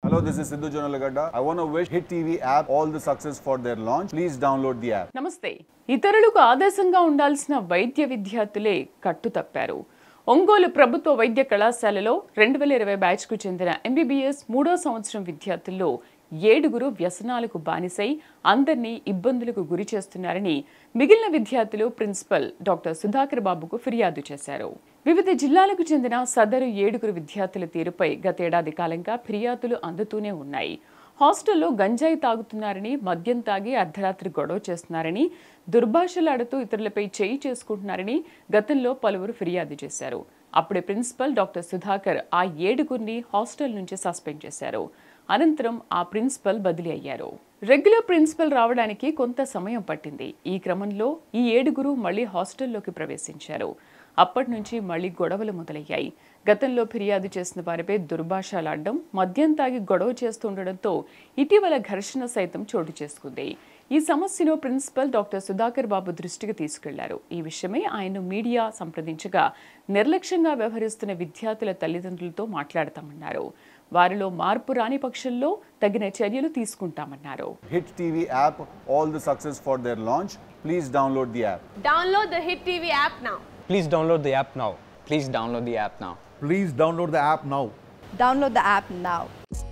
Hello, this is Sidhu Jonalagada. I want to wish Hit TV app all the success for their launch. Please download the app. నమస్తే ఇతరులకు ఆదర్శంగా ఉండాల్సిన వైద్య విద్యార్థులే కట్టు తప్పారు ఒంగోలు ప్రభుత్వ వైద్య కళాశాలలో రెండు వేల ఇరవై బ్యాచ్కు చెందిన ఎంబీబీఎస్ మూడో సంవత్సరం విద్యార్థుల్లో ఏడుగురు వ్యసనాలకు బానిసై అందరినీ ఇబ్బందులకు గురి చేస్తున్నారని మిగిలిన విద్యార్థులు ప్రిన్సిపల్ డాక్టర్ సుధాకర్ బాబుకు ఫిర్యాదు చేశారు వివిధ జిల్లాలకు చెందిన సదరు ఏడుగురు విద్యార్థుల తీరుపై గతేడాది కాలంగా ఫిర్యాదులు అందుతూనే ఉన్నాయి హాస్టల్లో గంజాయి తాగుతున్నారని మద్యం తాగి అర్ధరాత్రి గొడవ చేస్తున్నారని దుర్భాషలాడుతూ ఇతరులపై చేయి చేసుకుంటున్నారని గతంలో పలువురు ఫిర్యాదు చేశారు అప్పుడే ప్రిన్సిపల్ డాక్టర్ సుధాకర్ ఆ ఏడుగురిని హాస్టల్ నుంచి సస్పెండ్ చేశారు అనంతరం ఆ ప్రిన్సిపల్ బదిలీ అయ్యారు రెగ్యులర్ ప్రిన్సిపల్ రావడానికి కొంత సమయం పట్టింది ఈ క్రమంలో ఈ ఏడుగురు మళ్లీ హాస్టల్లోకి ప్రవేశించారు అప్పటి నుంచి మళ్లీ గొడవలు మొదలయ్యాయి గతంలో ఫిర్యాదు చేసిన వారిపై దుర్భాషలాడడం మద్యం తాగి గొడవ చేస్తుండటంతో ఇటీవల ఘర్షణ సైతం చోటు చేసుకుంది ఈ సమస్యను ప్రిన్సిపల్ డాక్టర్ సుధాకర్ బాబు దృష్టికి తీసుకెళ్లారు ఈ విషయమై ఆయన మీడియా సంప్రదించగా నిర్లక్ష్యంగా వ్యవహరిస్తున్న విద్యార్థుల తల్లిదండ్రులతో మాట్లాడతామన్నారు వారిలో మార్పు రాని పక్షంలో తగిన చర్యలు తీసుకుంటామన్నారు Hit TV app all the success for their launch. Please download the app. Download the Hit TV app now. Please download the app now. Please download the app now. Please download the app now. Download the app now.